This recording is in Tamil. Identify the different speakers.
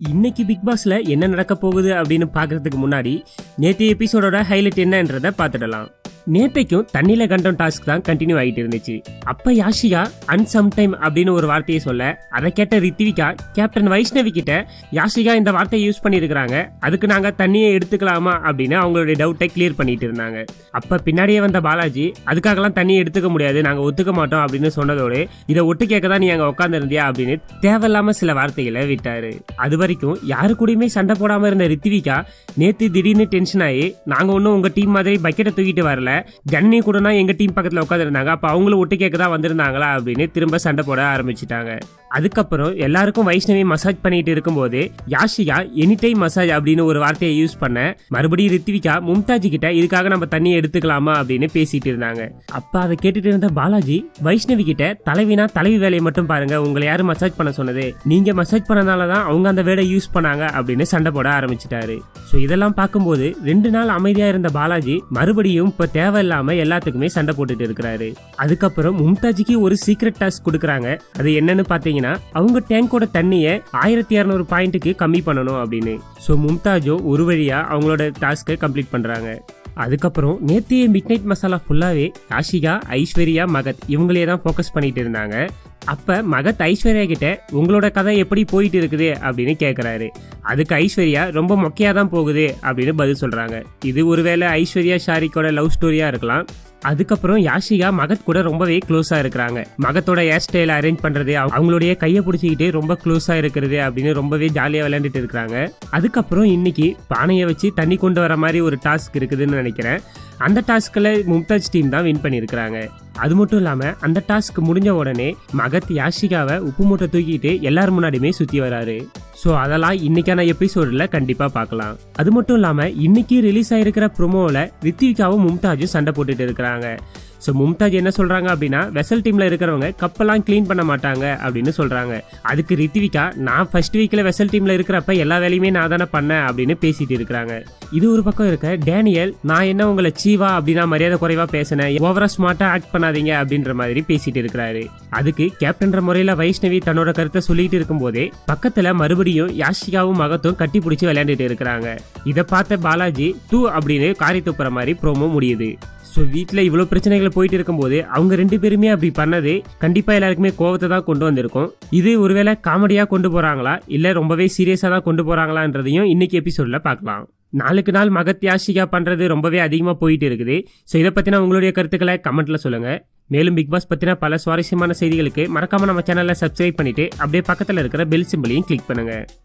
Speaker 1: இன்னைக்கு பிக் பாஸ்ல என்ன நடக்க போகுது அப்படின்னு பார்க்கறதுக்கு முன்னாடி நேற்று எபிசோடோட ஹைலைட் என்னன்றதை பார்த்துடலாம் நேத்தைக்கும் தண்ணியில கண்டம் டாஸ்க் தான் கண்டினியூ ஆகிட்டு இருந்துச்சு அப்ப யாஷிகா அன் சம்டைம் அப்படின்னு ஒரு வார்த்தையை சொல்ல அதை கேட்ட ரித்விகா கேப்டன் வைஷ்ணவி கிட்ட யாஷிகா இந்த வார்த்தையை யூஸ் பண்ணியிருக்கிறாங்க அதுக்கு நாங்க தண்ணியை எடுத்துக்கலாமா அப்படின்னு அவங்களுடைய டவுட்டை கிளியர் பண்ணிட்டு இருந்தாங்க அப்ப பின்னாடியே வந்த பாலாஜி அதுக்காகலாம் தண்ணியை எடுத்துக்க முடியாது நாங்க ஒத்துக்க மாட்டோம் அப்படின்னு சொன்னதோடு இதை ஒட்டு கேட்க தான் நீ அங்க உட்கார்ந்து இருந்தியா அப்படின்னு தேவையில்லாம சில வார்த்தைகளை விட்டாரு அது வரைக்கும் யாரு கூடயுமே சண்டை போடாம இருந்த ரித்விகா நேத்து திடீர்னு டென்ஷன் ஆகி நாங்க ஒன்றும் உங்க டீம் மாதிரி பக்கெட்டை தூக்கிட்டு வரல ஜன்னி கூடனா எங்க டீம் பக்கத்துல உட்காந்துருந்தாங்க அப்ப அவங்களும் ஒட்டு கேட்க தான் வந்திருந்தாங்களா அப்படின்னு திரும்ப சண்டை போட ஆரம்பிச்சிட்டாங்க அதுக்கப்புறம் எல்லாருக்கும் வைஷ்ணவி மசாஜ் பண்ணிட்டு இருக்கும்போது யாஷிகா எனி டைம் மசாஜ் அப்படின்னு ஒரு வார்த்தையை யூஸ் பண்ண மறுபடியும் ரித்விகா மும்தாஜி கிட்ட இதுக்காக நம்ம தண்ணியை எடுத்துக்கலாமா அப்படின்னு பேசிட்டு இருந்தாங்க அப்ப அதை கேட்டுட்டு இருந்த பாலாஜி வைஷ்ணவி கிட்ட தலைவினா தலைவி வேலையை மட்டும் பாருங்க உங்களை யாரு மசாஜ் பண்ண சொன்னது நீங்க மசாஜ் பண்ணனால தான் அவங்க அந்த வேர்டை யூஸ் பண்ணாங்க அப்படின்னு சண்டை போட ஆரம்பிச்சிட்டாரு ஸோ இதெல்லாம் பார்க்கும்போது ரெண்டு நாள் அமைதியா இருந்த பாலாஜி மறுபடியும் இப்ப தேவையில்லாம எல்லாத்துக்குமே சண்டை போட்டுட்டு இருக்கிறாரு அதுக்கப்புறம் மும்தாஜிக்கு ஒரு சீக்ரெட் டாஸ்க் கொடுக்குறாங்க அது என்னன்னு பாத்தீங்கன்னா அவங்க டேங்கோட தண்ணியை ஆயிரத்தி இரநூறு பாயிண்ட்டுக்கு கம்மி பண்ணணும் அப்படின்னு ஸோ மும்தாஜோ ஒரு வழியா அவங்களோட டாஸ்க்கை கம்ப்ளீட் பண்றாங்க அதுக்கப்புறம் நேத்திய மிட் நைட் மசாலா ஃபுல்லாவே யாஷிகா ஐஸ்வர்யா மகத் இவங்களே தான் ஃபோக்கஸ் பண்ணிட்டு இருந்தாங்க அப்ப மகத் ஐஸ்வர்யா கிட்ட உங்களோட கதை எப்படி போயிட்டு இருக்குது அப்படின்னு கேக்குறாரு அதுக்கு ஐஸ்வர்யா ரொம்ப மொக்கையா தான் போகுது அப்படின்னு பதில் சொல்றாங்க இது ஒருவேளை ஐஸ்வர்யா ஷாரிக்கோட லவ் ஸ்டோரியா இருக்கலாம் அதுக்கப்புறம் யாஷிகா மகத் கூட ரொம்பவே க்ளோஸா இருக்கிறாங்க மகத்தோட ஹேர் ஸ்டைல அரேஞ்ச் பண்றது அவங்க- அவங்களுடைய கையை பிடிச்சிக்கிட்டு ரொம்ப க்ளோஸா இருக்கிறது அப்படின்னு ரொம்பவே ஜாலியா விளையாண்டுட்டு இருக்காங்க அதுக்கப்புறம் இன்னைக்கு பானையை வச்சு தண்ணி கொண்டு வர மாதிரி ஒரு டாஸ்க் இருக்குதுன்னு நினைக்கிறேன் அந்த டாஸ்க்ல மும்தாஜ் டீம் தான் வின் பண்ணியிருக்கிறாங்க அது மட்டும் இல்லாம அந்த டாஸ்க் முடிஞ்ச உடனே மகத் யாஷிகாவை உப்பு மூட்டை தூக்கிட்டு எல்லார் முன்னாடியுமே சுத்தி வராரு ஸோ அதெல்லாம் இன்னைக்கான எபிசோடில் கண்டிப்பா பார்க்கலாம் அது மட்டும் இல்லாம இன்னைக்கு ரிலீஸ் ஆயிருக்கிற ப்ரோமோவில் ரித்விகாவும் மும்தாஜும் சண்டை போட்டுட்டு இருக்கிறாங்க ஸோ மும்தாஜ் என்ன சொல்றாங்க அப்படின்னா வெசல் டீம்ல இருக்கிறவங்க கப்பெல்லாம் க்ளீன் பண்ண மாட்டாங்க அப்படின்னு சொல்றாங்க அதுக்கு ரித்விகா நான் ஃபர்ஸ்ட் வீக்ல வெசல் டீம்ல இருக்கிறப்ப எல்லா வேலையுமே நான் தானே பண்ணேன் அப்படின்னு பேசிட்டு இருக்கிறாங்க இது ஒரு பக்கம் இருக்க டேனியல் நான் என்ன உங்களை சீவா அப்படின்னா மரியாதை குறைவா பேசினேன் ஓவரா ஸ்மார்ட்டா ஆக்ட் பண்ணாதீங்க அப்படின்ற மாதிரி பேசிட்டு இருக்கிறாரு அதுக்கு கேப்டன்ற முறையில வைஷ்ணவி தன்னோட கருத்தை சொல்லிட்டு இருக்கும்போதே பக்கத்துல மறுபடியும் யாஷிகாவும் மகத்தும் கட்டி பிடிச்சி விளையாண்டுட்டு இருக்கிறாங்க இதை பார்த்த பாலாஜி டூ அப்படின்னு காரி துப்புற மாதிரி ப்ரோமோ முடியுது ஸோ வீட்டில் இவ்வளோ பிரச்சனைகள் போயிட்டு இருக்கும்போது அவங்க ரெண்டு பேருமே அப்படி பண்ணது கண்டிப்பாக எல்லாருக்குமே கோவத்தை தான் கொண்டு வந்திருக்கும் இது ஒருவேளை காமெடியாக கொண்டு போகிறாங்களா இல்லை ரொம்பவே சீரியஸாக தான் கொண்டு போகிறாங்களான்றதையும் இன்னைக்கு எபிசோடில் பார்க்கலாம் நாளுக்கு நாள் மகத் யாஷிகா பண்ணுறது ரொம்பவே அதிகமாக போயிட்டு இருக்குது ஸோ இதை பற்றின உங்களுடைய கருத்துக்களை கமெண்ட்டில் சொல்லுங்கள் மேலும் பிக் பாஸ் பற்றின பல சுவாரஸ்யமான செய்திகளுக்கு மறக்காம நம்ம சேனலை சப்ஸ்கிரைப் பண்ணிட்டு அப்படியே பக்கத்தில் இருக்கிற பெல் சிம்பிளையும் கிளிக் பண்ணுங்கள்